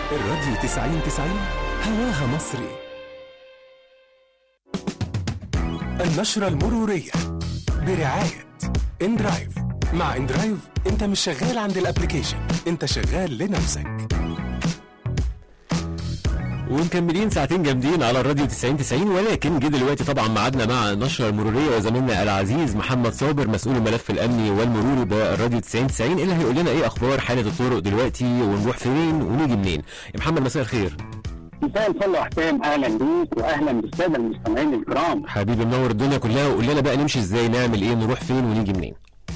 الراديو 90 90 هواها مصري النشرة المرورية برعاية اندرايف مع اندرايف انت مش شغال عند الابليكيشن انت شغال لنفسك ومكملين ساعتين جامدين على الراديو 90 90 ولكن جه دلوقتي طبعا ميعادنا مع النشره المروريه وزميلنا العزيز محمد صابر مسؤول الملف الامني والمروري بالراديو 90 90 اللي هيقول لنا ايه اخبار حاله الطرق دلوقتي ونروح فين ونيجي منين يا محمد مساء الخير مساء الفل يا حسام اهلا بيك واهلا بالساده المستمعين الكرام حبيبي منور الدنيا كلها وقول لنا بقى نمشي ازاي نعمل ايه نروح فين ونيجي منين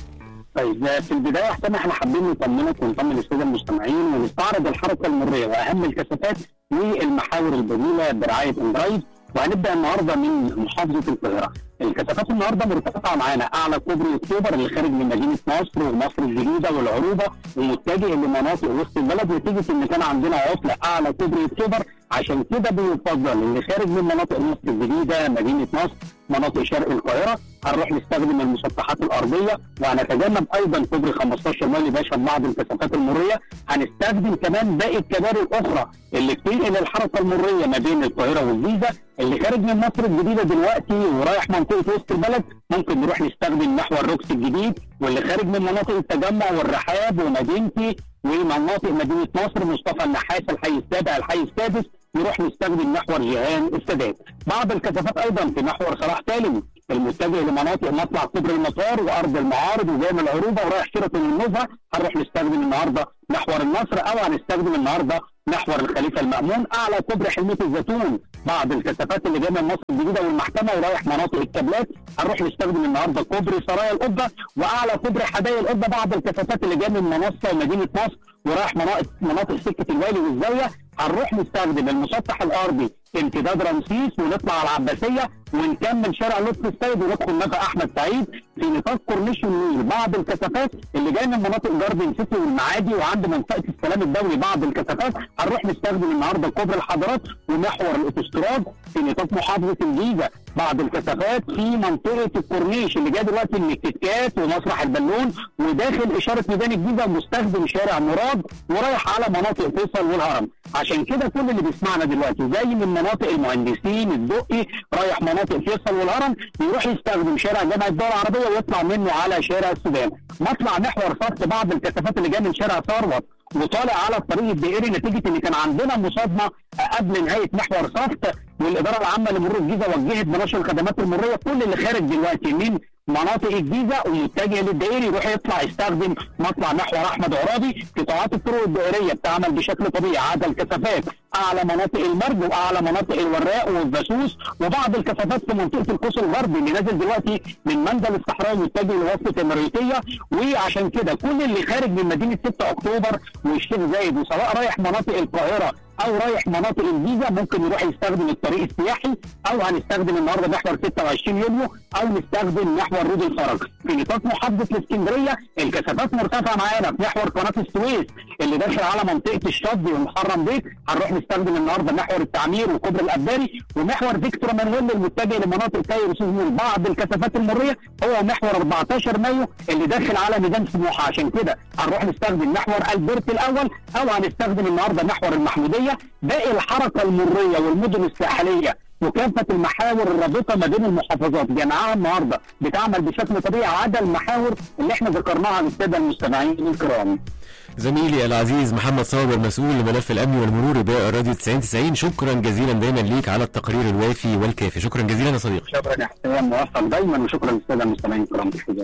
طيب في البدايه يا حسام احنا حابين نطمنك ونطمن الساده المستمعين ونستعرض الحركه المروريه واهم الكثافات والمحاور البديله برعايه اندرايف وهنبدا النهارده من محافظه القاهره. الكثافات النهارده مرتفعه معانا اعلى كوبري اكتوبر اللي خارج من مدينه نصر ومصر الجديده والعروبه ومتجه لمناطق وسط البلد نتيجه ان كان عندنا عطله اعلى كوبري اكتوبر عشان كده بيفضل اللي خارج من مناطق مصر الجديده مدينه نصر مناطق شرق القاهره هنروح نستخدم المسطحات الارضيه وهنتجنب ايضا كوبري 15 مايل اللي بيشهد بعض الكثافات المروريه هنستخدم كمان باقي الكباري الاخرى اللي بتنقل الحركه المروريه ما بين القاهره والجيزه اللي خارج من مصر الجديده دلوقتي ورايح منطقه وسط البلد ممكن نروح نستخدم محور روكس الجديد واللي خارج من مناطق التجمع والرحاب ومدينتي ومناطق مدينه نصر مصطفى النحاس الحي السابع الحي السادس نروح نستخدم محور جيهان السادات بعض الكثافات ايضا في محور صلاح سالم المتجه لمناطق مطلع كوبري المطار وارض المعارض وجامع العروبه ورايح شيراتون النزهه هنروح نستخدم النهارده محور النصر او هنستخدم النهارده محور الخليفه المامون اعلى كوبري حلميه الزيتون بعض الكثافات اللي جايه من مصر الجديده والمحكمه ورايح مناطق الكابلات هنروح نستخدم النهارده كوبري سرايا القبه واعلى كوبري حدائق القبه بعض الكثافات اللي جايه من منصه ومدينه نصر ورايح مناطق مناطق سكه الوالي والزاويه هنروح نستخدم المسطح الارضي امتداد رمسيس ونطلع على العباسيه ونكمل شارع لطفي السيد وندخل نفق احمد سعيد في نطاق كورنيش النيل بعض الكثافات اللي جايه من مناطق جاردن سيتي والمعادي وعند منطقه السلام الدولي بعض الكثافات هنروح نستخدم النهارده كوبري الحضارات ومحور الاوتوستراد في نطاق محافظه الجيزه بعض الكثافات في منطقه الكورنيش اللي جايه دلوقتي من الكتكات ومسرح البالون وداخل اشاره ميدان الجيزه مستخدم شارع مراد ورايح على مناطق فيصل والهرم عشان كده كل اللي بيسمعنا دلوقتي جاي من مناطق المهندسين الدقي رايح مناطق فيصل والهرم يروح يستخدم شارع جامعه الدول العربيه ويطلع منه على شارع السودان مطلع محور صف بعض الكثافات اللي جايه من شارع ثروت وطالع على الطريق الدائري نتيجه ان كان عندنا مصادمه قبل نهايه محور صفت والاداره العامه لمرور الجيزه وجهت بنشر الخدمات المروريه كل اللي خارج دلوقتي من مناطق الجيزه ومتجه للدائري يروح يطلع يستخدم مطلع محور احمد عرابي قطاعات الطرق الدائريه بتعمل بشكل طبيعي عدا الكثافات اعلى مناطق المرج واعلى مناطق الوراق والبسوس وبعض الكثافات في منطقه القوس الغربي اللي نازل دلوقتي من منزل الصحراء متجه لوسط المريوطيه وعشان كده كل اللي خارج من مدينه 6 اكتوبر والشيخ زايد وسواء رايح مناطق القاهره او رايح مناطق الجيزه ممكن يروح يستخدم الطريق السياحي او هنستخدم النهارده محور 26 يوليو او نستخدم محور رود الفرج في نطاق محافظه الاسكندريه الكثافات مرتفعه معانا في محور قناه السويس اللي داخل على منطقه الشاطبي ومحرم بيك هنروح نستخدم النهارده محور التعمير وكوبري الاباري ومحور فيكتور مانويل المتجه لمناطق كايرو سوزمون بعض الكثافات المريه هو محور 14 مايو اللي داخل على ميدان سموحه عشان كده هنروح نستخدم محور البرت الاول او هنستخدم النهارده محور المحموديه باقي الحركه المريه والمدن الساحليه وكافه المحاور الرابطه ما بين المحافظات جمعها النهارده بتعمل بشكل طبيعي عدا المحاور اللي احنا ذكرناها للساده المستمعين الكرام. زميلي العزيز محمد صابر مسؤول الملف الامني والمروري بالراديو 90 90 شكرا جزيلا دايما ليك على التقرير الوافي والكافي شكرا جزيلا يا صديقي شكرا يا حسام موفق دايما وشكرا للساده المستمعين الكرام بالحجاب.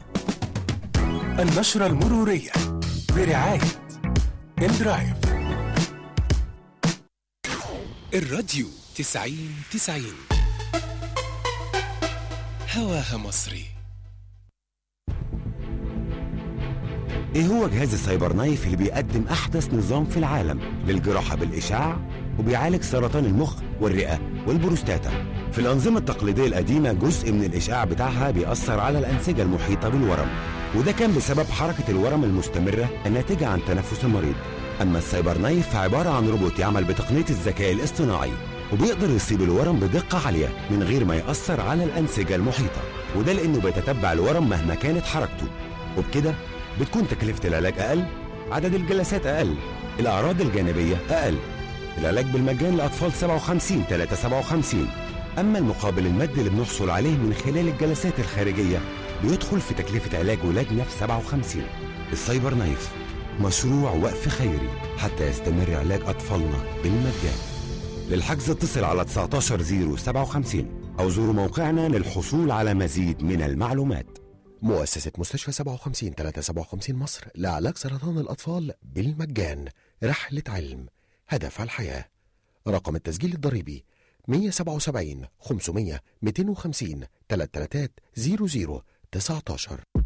النشرة المرورية برعاية اندرايف الراديو 90 90 هواها مصري ايه هو جهاز السايبر نايف اللي بيقدم احدث نظام في العالم للجراحه بالاشعاع وبيعالج سرطان المخ والرئه والبروستاتا في الانظمه التقليديه القديمه جزء من الاشعاع بتاعها بيأثر على الانسجه المحيطه بالورم وده كان بسبب حركه الورم المستمره الناتجه عن تنفس المريض اما السايبر نايف فعباره عن روبوت يعمل بتقنيه الذكاء الاصطناعي وبيقدر يصيب الورم بدقه عاليه من غير ما يأثر على الانسجه المحيطه وده لانه بيتتبع الورم مهما كانت حركته وبكده بتكون تكلفة العلاج أقل عدد الجلسات أقل الأعراض الجانبية أقل العلاج بالمجان لأطفال 57 357 أما المقابل المادي اللي بنحصل عليه من خلال الجلسات الخارجية بيدخل في تكلفة علاج ولادنا في 57 السايبر نايف مشروع وقف خيري حتى يستمر علاج أطفالنا بالمجان للحجز اتصل على 19057 أو زوروا موقعنا للحصول على مزيد من المعلومات مؤسسة مستشفى 57 357 مصر لعلاج سرطان الأطفال بالمجان رحلة علم هدف الحياة رقم التسجيل الضريبي 177 500 250 333 00 19